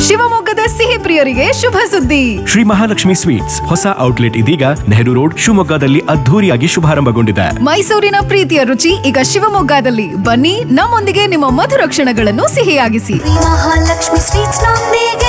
ಶಿವಮೊಗ್ಗದ ಸಿಹಿ ಪ್ರಿಯರಿಗೆ ಶುಭ ಸುದ್ದಿ ಶ್ರೀ ಮಹಾಲಕ್ಷ್ಮಿ ಸ್ವೀಟ್ಸ್ ಹೊಸ ಔಟ್ಲೆಟ್ ಇದೀಗ ನೆಹರು ರೋಡ್ ಶಿವಮೊಗ್ಗದಲ್ಲಿ ಅದ್ಧೂರಿಯಾಗಿ ಶುಭಾರಂಭಗೊಂಡಿದೆ ಮೈಸೂರಿನ ಪ್ರೀತಿಯ ರುಚಿ ಈಗ ಶಿವಮೊಗ್ಗದಲ್ಲಿ ಬನ್ನಿ ನಮ್ಮೊಂದಿಗೆ ನಿಮ್ಮ ಮಧುರ ಕ್ಷಣಗಳನ್ನು ಸಿಹಿಯಾಗಿಸಿ ಶ್ರೀ ಮಹಾಲಕ್ಷ್ಮಿ ಸ್ವೀಟ್ಸ್ ನೊಂದಿಗೆ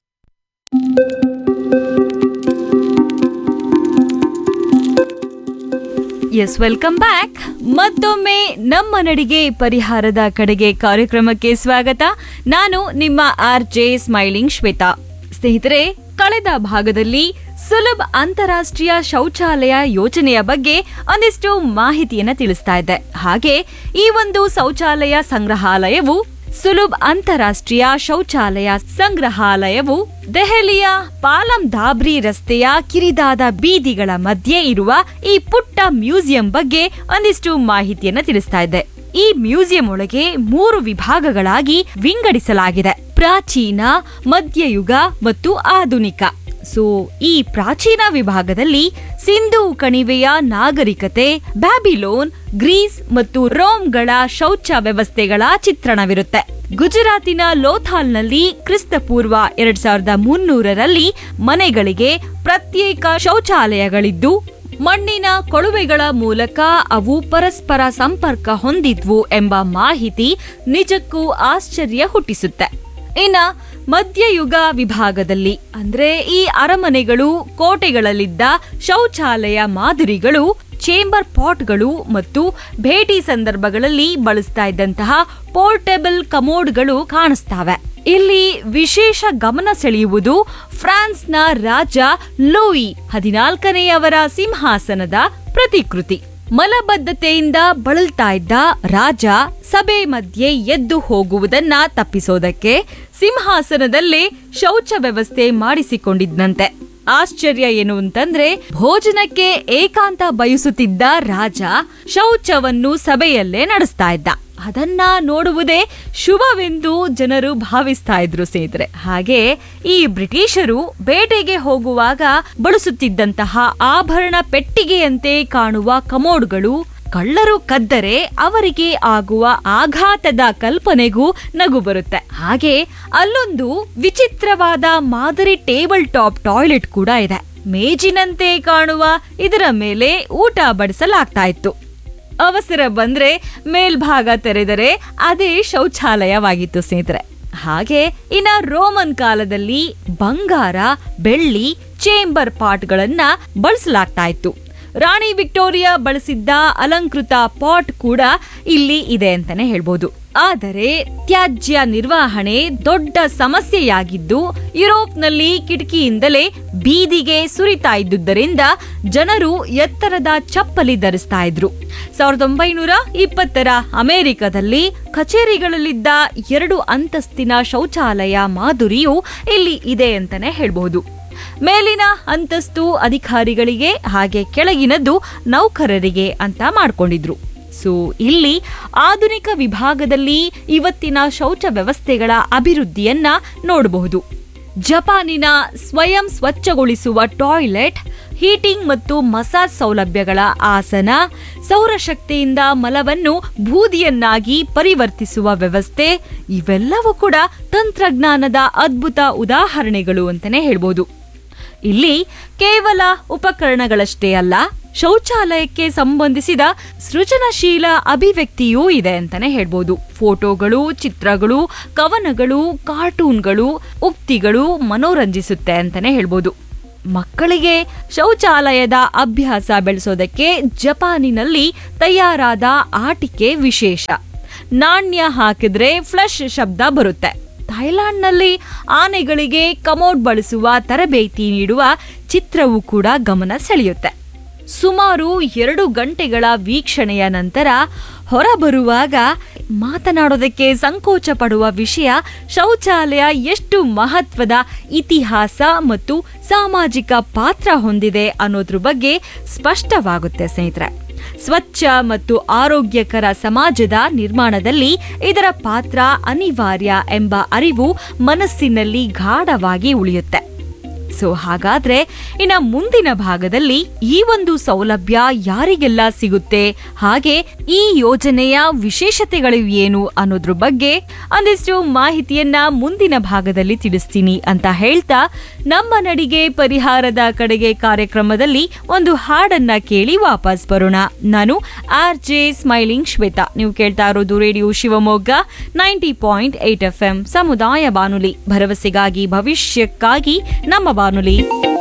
ಎಸ್ ವೆಲ್ಕಮ್ ಬ್ಯಾಕ್ ಮತ್ತೊಮ್ಮೆ ನಮ್ಮ ನಡಿಗೆ ಪರಿಹಾರದ ಕಡೆಗೆ ಕಾರ್ಯಕ್ರಮಕ್ಕೆ ಸ್ವಾಗತ ನಾನು ನಿಮ್ಮ ಆರ್ ಜೆ ಸ್ಮೈಲಿಂಗ್ ಶ್ವೇತಾ ಸ್ನೇಹಿತರೆ ಕಳೆದ ಭಾಗದಲ್ಲಿ ಸುಲಭ ಅಂತಾರಾಷ್ಟ್ರೀಯ ಶೌಚಾಲಯ ಯೋಜನೆಯ ಬಗ್ಗೆ ಒಂದಿಷ್ಟು ಮಾಹಿತಿಯನ್ನ ತಿಳಿಸ್ತಾ ಇದ್ದೆ ಹಾಗೆ ಈ ಒಂದು ಶೌಚಾಲಯ ಸಂಗ್ರಹಾಲಯವು ಸುಲಭ್ ಅಂತಾರಾಷ್ಟ್ರೀಯ ಶೌಚಾಲಯ ಸಂಗ್ರಹಾಲಯವು ದೆಹಲಿಯ ಪಾಲಂ ಧಾಬ್ರಿ ರಸ್ತೆಯ ಕಿರಿದಾದ ಬೀದಿಗಳ ಮಧ್ಯೆ ಇರುವ ಈ ಪುಟ್ಟ ಮ್ಯೂಸಿಯಂ ಬಗ್ಗೆ ಒಂದಿಷ್ಟು ಮಾಹಿತಿಯನ್ನ ತಿಳಿಸ್ತಾ ಇದ್ದೆ ಈ ಮ್ಯೂಸಿಯಂ ಒಳಗೆ ಮೂರು ವಿಭಾಗಗಳಾಗಿ ವಿಂಗಡಿಸಲಾಗಿದೆ ಪ್ರಾಚೀನ ಮಧ್ಯಯುಗ ಮತ್ತು ಆಧುನಿಕ ಸೊ ಈ ಪ್ರಾಚೀನ ವಿಭಾಗದಲ್ಲಿ ಸಿಂಧು ಕಣಿವೆಯ ನಾಗರಿಕತೆ ಬ್ಯಾಬಿಲೋನ್ ಗ್ರೀಸ್ ಮತ್ತು ರೋಮ್ಗಳ ಶೌಚ ವ್ಯವಸ್ಥೆಗಳ ಚಿತ್ರಣವಿರುತ್ತೆ ಗುಜರಾತಿನ ಲೋಥಾಲ್ನಲ್ಲಿ ಕ್ರಿಸ್ತಪೂರ್ವ ಎರಡ್ ಸಾವಿರದ ಮುನ್ನೂರರಲ್ಲಿ ಮನೆಗಳಿಗೆ ಪ್ರತ್ಯೇಕ ಶೌಚಾಲಯಗಳಿದ್ದು ಮಣ್ಣಿನ ಕೊಳುವೆಗಳ ಮೂಲಕ ಅವು ಪರಸ್ಪರ ಸಂಪರ್ಕ ಹೊಂದಿದ್ವು ಎಂಬ ಮಾಹಿತಿ ನಿಜಕ್ಕೂ ಆಶ್ಚರ್ಯ ಹುಟ್ಟಿಸುತ್ತೆ ಇನ್ನ ಮಧ್ಯಯುಗ ವಿಭಾಗದಲ್ಲಿ ಅಂದ್ರೆ ಈ ಅರಮನೆಗಳು ಕೋಟೆಗಳಲ್ಲಿದ್ದ ಶೌಚಾಲಯ ಮಾದರಿಗಳು ಚೇಂಬರ್ ಪಾಟ್ಗಳು ಮತ್ತು ಭೇಟಿ ಸಂದರ್ಭಗಳಲ್ಲಿ ಬಳಸ್ತಾ ಇದ್ದಂತಹ ಪೋರ್ಟೇಬಲ್ ಕಮೋಡ್ಗಳು ಕಾಣಿಸ್ತಾವೆ ಇಲ್ಲಿ ವಿಶೇಷ ಗಮನ ಸೆಳೆಯುವುದು ಫ್ರಾನ್ಸ್ನ ರಾಜ ಲೂಯಿ ಹದಿನಾಲ್ಕನೆಯವರ ಸಿಂಹಾಸನದ ಪ್ರತಿಕೃತಿ ಮಲಬದ್ಧತೆಯಿಂದ ಬಳಲ್ತಾ ಇದ್ದ ರಾಜ ಸಭೆ ಮಧ್ಯೆ ಎದ್ದು ಹೋಗುವುದನ್ನ ತಪ್ಪಿಸೋದಕ್ಕೆ ಸಿಂಹಾಸನದಲ್ಲೇ ಶೌಚ ವ್ಯವಸ್ಥೆ ಮಾಡಿಸಿಕೊಂಡಿದ್ನಂತೆ ಆಶ್ಚರ್ಯ ಏನು ಅಂತಂದ್ರೆ ಭೋಜನಕ್ಕೆ ಏಕಾಂತ ಬಯಸುತ್ತಿದ್ದ ರಾಜ ಶೌಚವನ್ನು ಸಭೆಯಲ್ಲೇ ನಡೆಸ್ತಾ ಇದ್ದ ಅದನ್ನ ನೋಡುವುದೇ ಶುಭವೆಂದು ಜನರು ಭಾವಿಸ್ತಾ ಇದ್ರು ಸ್ನೇಹಿತರೆ ಹಾಗೆ ಈ ಬ್ರಿಟಿಷರು ಬೇಟೆಗೆ ಹೋಗುವಾಗ ಬಳಸುತ್ತಿದ್ದಂತಹ ಆಭರಣ ಪೆಟ್ಟಿಗೆಯಂತೆ ಕಾಣುವ ಕಮೋಡ್ಗಳು ಕಳ್ಳರು ಕದ್ದರೆ ಅವರಿಗೆ ಆಗುವ ಆಘಾತದ ಕಲ್ಪನೆಗೂ ನಗು ಬರುತ್ತೆ ಹಾಗೆ ಅಲ್ಲೊಂದು ವಿಚಿತ್ರವಾದ ಮಾದರಿ ಟೇಬಲ್ ಟಾಪ್ ಟಾಯ್ಲೆಟ್ ಕೂಡ ಇದೆ ಮೇಜಿನಂತೆ ಕಾಣುವ ಇದರ ಮೇಲೆ ಊಟ ಬಡಿಸಲಾಗ್ತಾ ಇತ್ತು ಅವಸರ ಬಂದ್ರೆ ಮೇಲ್ಭಾಗ ತೆರೆದರೆ ಅದೇ ಶೌಚಾಲಯವಾಗಿತ್ತು ಸ್ನೇಹಿತರೆ ಹಾಗೆ ಇನ್ನ ರೋಮನ್ ಕಾಲದಲ್ಲಿ ಬಂಗಾರ ಬೆಳ್ಳಿ ಚೇಂಬರ್ ಪಾಟ್ಗಳನ್ನ ಬಳಸಲಾಗ್ತಾ ಇತ್ತು ರಾಣಿ ವಿಕ್ಟೋರಿಯಾ ಬಳಸಿದ್ದ ಅಲಂಕೃತ ಪಾಟ್ ಕೂಡ ಇಲ್ಲಿ ಇದೆ ಅಂತಾನೆ ಹೇಳ್ಬೋದು ಆದರೆ ತ್ಯಾಜ್ಯ ನಿರ್ವಹಣೆ ದೊಡ್ಡ ಸಮಸ್ಯೆಯಾಗಿದ್ದು ಯುರೋಪ್ನಲ್ಲಿ ಕಿಟಕಿಯಿಂದಲೇ ಬೀದಿಗೆ ಸುರಿತಾ ಇದ್ದುದರಿಂದ ಜನರು ಎತ್ತರದ ಚಪ್ಪಲಿ ಧರಿಸ್ತಾ ಇದ್ರು ಸಾವಿರದ ಒಂಬೈನೂರ ಇಪ್ಪತ್ತರ ಅಮೆರಿಕದಲ್ಲಿ ಕಚೇರಿಗಳಲ್ಲಿದ್ದ ಎರಡು ಅಂತಸ್ತಿನ ಶೌಚಾಲಯ ಮಾಧುರಿಯು ಇಲ್ಲಿ ಇದೆ ಅಂತಾನೆ ಹೇಳ್ಬಹುದು ಮೇಲಿನ ಅಂತಸ್ತು ಅಧಿಕಾರಿಗಳಿಗೆ ಹಾಗೆ ಕೆಳಗಿನದ್ದು ನೌಕರರಿಗೆ ಅಂತ ಮಾಡ್ಕೊಂಡಿದ್ರು ಸೊ ಇಲ್ಲಿ ಆಧುನಿಕ ವಿಭಾಗದಲ್ಲಿ ಇವತ್ತಿನ ಶೌಚ ವ್ಯವಸ್ಥೆಗಳ ಅಭಿವೃದ್ಧಿಯನ್ನ ನೋಡಬಹುದು ಜಪಾನಿನ ಸ್ವಯಂ ಸ್ವಚ್ಛಗೊಳಿಸುವ ಟಾಯ್ಲೆಟ್ ಹೀಟಿಂಗ್ ಮತ್ತು ಮಸಾಜ್ ಸೌಲಭ್ಯಗಳ ಆಸನ ಸೌರಶಕ್ತಿಯಿಂದ ಮಲವನ್ನು ಬೂದಿಯನ್ನಾಗಿ ಪರಿವರ್ತಿಸುವ ವ್ಯವಸ್ಥೆ ಇವೆಲ್ಲವೂ ಕೂಡ ತಂತ್ರಜ್ಞಾನದ ಅದ್ಭುತ ಉದಾಹರಣೆಗಳು ಅಂತಾನೆ ಹೇಳ್ಬೋದು ಇಲ್ಲಿ ಕೇವಲ ಉಪಕರಣಗಳಷ್ಟೇ ಅಲ್ಲ ಶೌಚಾಲಯಕ್ಕೆ ಸಂಬಂಧಿಸಿದ ಸೃಜನಶೀಲ ಅಭಿವ್ಯಕ್ತಿಯೂ ಇದೆ ಅಂತಾನೆ ಹೇಳ್ಬೋದು ಫೋಟೋಗಳು ಚಿತ್ರಗಳು ಕವನಗಳು ಕಾರ್ಟೂನ್ಗಳು ಉಕ್ತಿಗಳು ಮನೋರಂಜಿಸುತ್ತೆ ಅಂತಾನೆ ಹೇಳ್ಬೋದು ಮಕ್ಕಳಿಗೆ ಶೌಚಾಲಯದ ಅಭ್ಯಾಸ ಬೆಳೆಸೋದಕ್ಕೆ ಜಪಾನಿನಲ್ಲಿ ತಯಾರಾದ ಆಟಿಕೆ ವಿಶೇಷ ನಾಣ್ಯ ಹಾಕಿದ್ರೆ ಫ್ಲಶ್ ಶಬ್ದ ಬರುತ್ತೆ ಥೈಲ್ಯಾಂಡ್ನಲ್ಲಿ ಆನೆಗಳಿಗೆ ಕಮೋಡ್ ಬಳಸುವ ತರಬೇತಿ ನೀಡುವ ಚಿತ್ರವೂ ಕೂಡ ಗಮನ ಸೆಳೆಯುತ್ತೆ ಸುಮಾರು ಎರಡು ಗಂಟೆಗಳ ವೀಕ್ಷಣೆಯ ನಂತರ ಹೊರಬರುವಾಗ ಮಾತನಾಡೋದಕ್ಕೆ ಸಂಕೋಚ ಪಡುವ ವಿಷಯ ಶೌಚಾಲಯ ಎಷ್ಟು ಮಹತ್ವದ ಇತಿಹಾಸ ಮತ್ತು ಸಾಮಾಜಿಕ ಪಾತ್ರ ಹೊಂದಿದೆ ಅನ್ನೋದ್ರ ಬಗ್ಗೆ ಸ್ಪಷ್ಟವಾಗುತ್ತೆ ಸ್ನೇಹಿತರೆ ಸ್ವಚ್ಛ ಮತ್ತು ಆರೋಗ್ಯಕರ ಸಮಾಜದ ನಿರ್ಮಾಣದಲ್ಲಿ ಇದರ ಪಾತ್ರ ಅನಿವಾರ್ಯ ಎಂಬ ಅರಿವು ಮನಸ್ಸಿನಲ್ಲಿ ಗಾಢವಾಗಿ ಉಳಿಯುತ್ತೆ ಸೊ ಹಾಗಾದ್ರೆ ಇನ್ನ ಮುಂದಿನ ಭಾಗದಲ್ಲಿ ಈ ಒಂದು ಸೌಲಭ್ಯ ಯಾರಿಗೆಲ್ಲ ಸಿಗುತ್ತೆ ಹಾಗೆ ಈ ಯೋಜನೆಯ ವಿಶೇಷತೆಗಳು ಏನು ಅನ್ನೋದ್ರ ಬಗ್ಗೆ ಒಂದಿಷ್ಟು ಮಾಹಿತಿಯನ್ನ ಮುಂದಿನ ಭಾಗದಲ್ಲಿ ತಿಳಿಸ್ತೀನಿ ಅಂತ ಹೇಳ್ತಾ ನಮ್ಮ ನಡಿಗೆ ಪರಿಹಾರದ ಕಡೆಗೆ ಕಾರ್ಯಕ್ರಮದಲ್ಲಿ ಒಂದು ಹಾಡನ್ನ ಕೇಳಿ ವಾಪಸ್ ಬರೋಣ ನಾನು ಆರ್ ಜೆ ಸ್ಮೈಲಿಂಗ್ ಶ್ವೇತಾ ನೀವು ಕೇಳ್ತಾ ಇರೋದು radio Shivamogga ninety point eight F M ಸಮುದಾಯ ಬಾನುಲಿ ಭರವಸೆಗಾಗಿ ಭವಿಷ್ಯಕ್ಕಾಗಿ ನಮ್ಮ ಬಾನುಲಿ